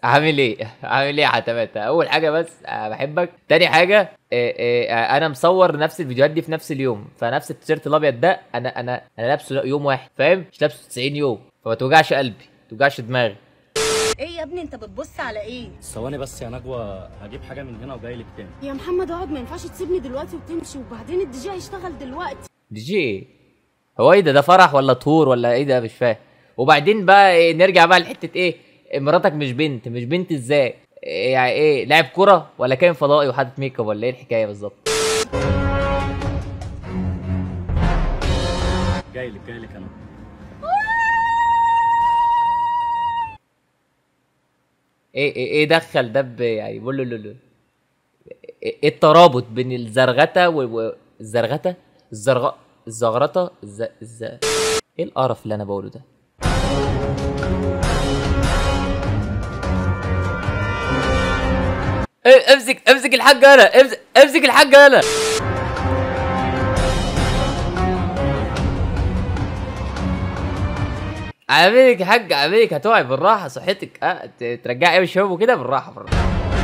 عامل ايه عامل ايه يا حتمات اول حاجه بس آه، بحبك تاني حاجه آه، آه، انا مصور نفس الفيديوهات دي في نفس اليوم فنفس التيشيرت الابيض ده انا انا انا لابسه يوم واحد فاهم مش لابسه 90 يوم فما توجعش قلبي ما توجعش دماغي ايه يا ابني انت بتبص على ايه ثواني بس يا نجوى هجيب حاجه من هنا وجاي لك تاني يا محمد اقعد ما ينفعش تسيبني دلوقتي وتمشي وبعدين الدي جي هيشتغل دلوقتي دي جي ايه هو ايه ده ده فرح ولا طهور ولا ايه ده مش فاهم وبعدين بقى إيه نرجع بقى لحته ايه مراتك مش بنت مش بنت ازاي إيه يعني ايه لاعب كرة ولا كان فضائي وحاطط ميك اب ولا ايه الحكايه بالظبط جاي لك جاي لك انا ايه ايه, إيه دخل ده ب- يعني بقول له له- له. ايه إيه الترابط بين الزرغته والزرغته الزرغ الزغرطه الز... الز... ايه القرف اللي انا بقوله ده إيه، امسك امسك الحاجه انا امسك امسك الحاجه انا عاملك يا حاج عاملك هتقعي بالراحه صحتك اه ت- ترجعي ايام الشباب وكده بالراحه بالراحه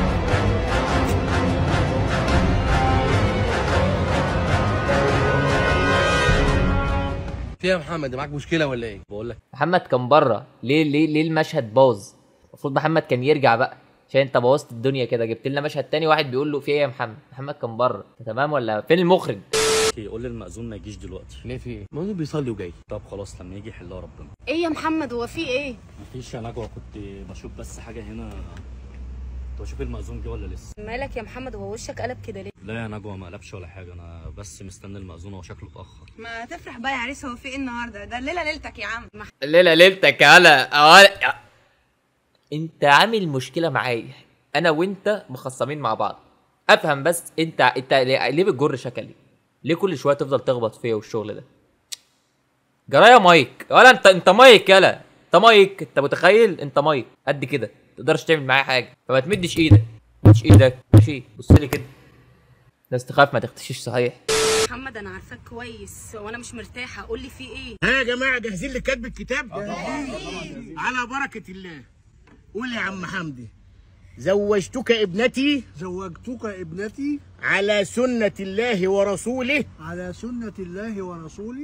في إيه يا محمد معاك مشكله ولا ايه بقول لك محمد كان بره ليه ليه ليه المشهد باظ المفروض محمد كان يرجع بقى عشان انت بوظت الدنيا كده جبت لنا مشهد تاني واحد بيقول له في ايه يا محمد محمد كان بره تمام ولا فين المخرج اوكي قول للمأذون ما يجيش دلوقتي ليه في ايه ما هو بيصلي وجاي طب خلاص لما يجي يحلها ربنا ايه يا محمد هو في ايه مفيش يا نجوى كنت بشوف بس حاجه هنا كنت بشوف المأذون جه ولا لسه مالك يا محمد هو وشك قلب كده ليه لا يا نجوى ما قلبش ولا حاجه انا بس مستني المأذون هو شكله اتأخر ما تفرح بقى يا عريس هو في ايه النهارده ده الليله ليلتك يا عم الليله ليلتك يالا أولا- انت عامل مشكله معايا انا وانت مخصمين مع بعض افهم بس انت انت ليه ليه بتجر شكلي ليه كل شويه تفضل تخبط فيا والشغل ده جرايه مايك ولا انت انت مايك يالا انت مايك انت متخيل انت مايك قد كده تقدرش تعمل معايا حاجه فما تمدش ايدك ما تمدش ايدك ماشي بص لي كده ناس تخاف ما تختشيش صحيح محمد انا عارفاك كويس وانا مش مرتاحه قول لي في ايه ها يا جماعه جاهزين لكتب الكتاب على بركه الله قول يا عم حمدي زوجتك ابنتي زوجتك ابنتي على سنه الله ورسوله على سنة الله ورسوله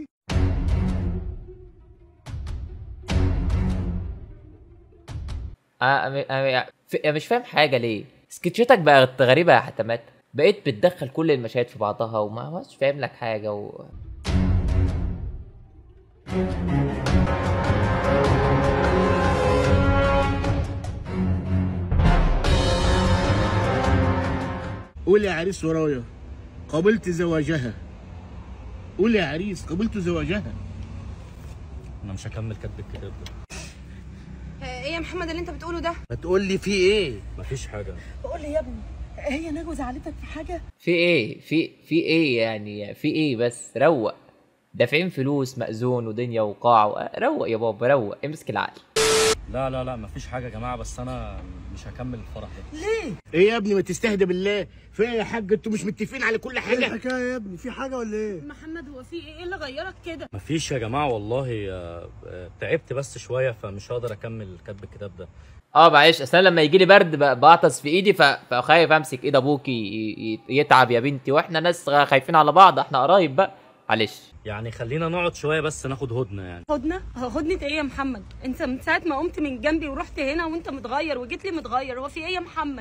أنا أنا أنا مش فاهم حاجة ليه سكتشاتك بقت غريبة يا حتمات بقيت بتدخل كل المشاهد في بعضها وما مش فاهم لك حاجة و... قول يا عريس ورايا قبلت زواجها قول يا عريس قبلت زواجها انا مش هكمل كتب الكتاب ده ايه يا محمد اللي انت بتقوله ده ما تقول لي في ايه مفيش حاجه قول لي يا ابني هي نجوى زعلتك في حاجة؟ في ايه في في ايه يعني في ايه بس روق دافعين فلوس مأذون ودنيا وقاع و... روق يا بابا روق امسك العقل لا لا لا مفيش حاجه يا جماعه بس انا مش هكمل الفرح ده ليه؟ ايه يا ابني ما تستهدى بالله في إيه يا حاج انتوا مش متفقين على كل ايه حاجه الحكاية يا ابني؟ في حاجة ولا ايه؟ محمد هو في ايه ايه اللي غيرك كده مفيش يا جماعه والله آه، آه، تعبت بس شويه فمش هقدر اكمل كتب الكتاب ده اه معلش اصل أنا لما يجي لي برد ب- بعطس في ايدي ف... فخايف امسك ايد ابوكي ي... ي... يتعب يا بنتي واحنا ناس خايفين على بعض احنا قرايب بقى معلش يعني خلينا نقعد شويه بس ناخد هدنه يعني هدنه هدنه ايه يا محمد انت من ساعه ما قمت من جنبي ورحت هنا وانت متغير وجيت لي متغير هو في ايه يا محمد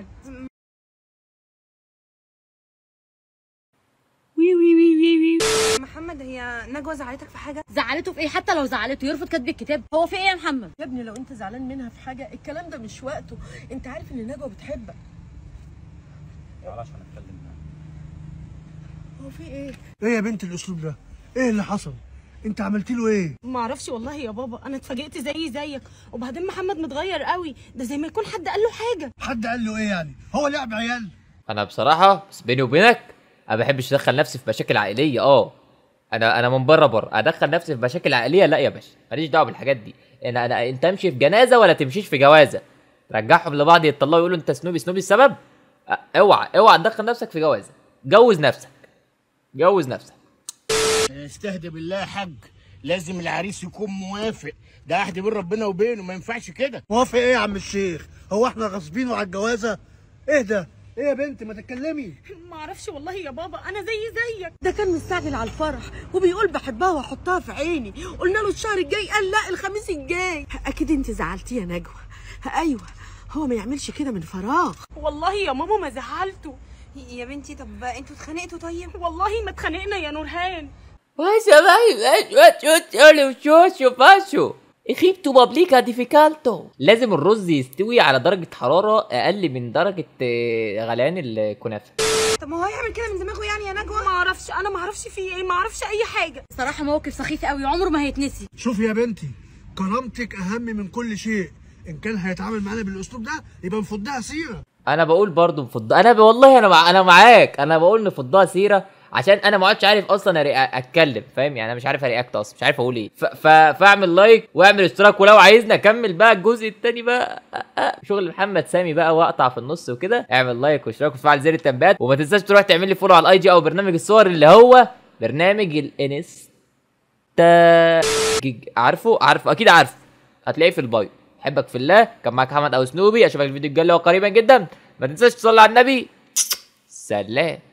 وي وي وي وي وي محمد هي نجوى زعلتك في حاجه زعلته في ايه حتى لو زعلته يرفض كتب الكتاب هو في ايه يا محمد يا ابني لو انت زعلان منها في حاجة الكلام ده مش وقته انت عارف ان نجوى بتحبك تعالى عشان اتكلم معاك هو في ايه؟ ايه يا بنت الاسلوب ده؟ ايه اللي حصل؟ انت عملت له ايه؟ ما اعرفش والله يا بابا انا اتفاجئت زي زيك وبعدين محمد متغير قوي ده زي ما يكون حد قال له حاجه حد قال له ايه يعني؟ هو لعب عيال؟ انا بصراحه بس بيني وبينك انا ما بحبش ادخل نفسي في مشاكل عائليه اه انا انا من بره بره ادخل نفسي في مشاكل عائليه لا يا باشا ماليش دعوه بالحاجات دي انا انا انت امشي في جنازه ولا تمشيش في جوازه رجعهم لبعض يطلعوا يقولوا انت سنوبي سنوبي السبب أ- اوعى اوعى تدخل نفسك في جوازه جوز نفسك جوز نفسك استهدى بالله يا حاج لازم العريس يكون موافق ده عهد بين ربنا وبينه ما ينفعش كده موافق ايه يا عم الشيخ هو احنا غاصبينه على الجوازه ايه ده ايه يا بنت ما تتكلمي ما اعرفش والله يا بابا انا زي زيك ده كان مستعجل على الفرح وبيقول بحبها واحطها في عيني قلنا له الشهر الجاي قال لا الخميس الجاي اكيد انت زعلتي يا نجوى ايوه هو ما يعملش كده من فراغ والله يا ماما ما زعلته يا بنتي طب انتوا اتخانقتوا طيب والله ما اتخانقنا يا نورهان Vaya, vaya, vaya, شو باشو خيبتو بابليكا ديفيكالتو لازم الرز يستوي على درجة حرارة أقل من درجة آه، غليان الكنافة طب ما هو هيعمل كده من دماغه يعني يا نجوى ما اعرفش انا ما اعرفش فيه ايه ما اعرفش اي حاجه صراحة موقف سخيف قوي عمره ما هيتنسي شوفي يا بنتي كرامتك اهم من كل شيء ان كان هيتعامل معانا بالاسلوب ده يبقى نفضها سيره انا بقول برضو نفض انا ب... والله انا مع... انا معاك انا بقول نفضها سيره عشان انا ما عدتش عارف اصلا أري... اتكلم فاهم يعني انا مش عارف ارياكت اصلا مش عارف اقول ايه ف... ف... فاعمل لايك واعمل اشتراك ولو عايزني اكمل بقى الجزء التاني بقى أه، أه، شغل محمد سامي بقى واقطع في النص وكده اعمل لايك واشتراك وتفعل زر التنبيهات وما تنساش تروح تعمل لي فولو على الاي جي او برنامج الصور اللي هو برنامج الانستا جيج عارفه عارفه اكيد عارفه هتلاقيه في البايو احبك في الله كان معاك محمد او سنوبي اشوفك الفيديو الجاي اللي هو قريبا جدا ما تنساش تصلي على النبي سلام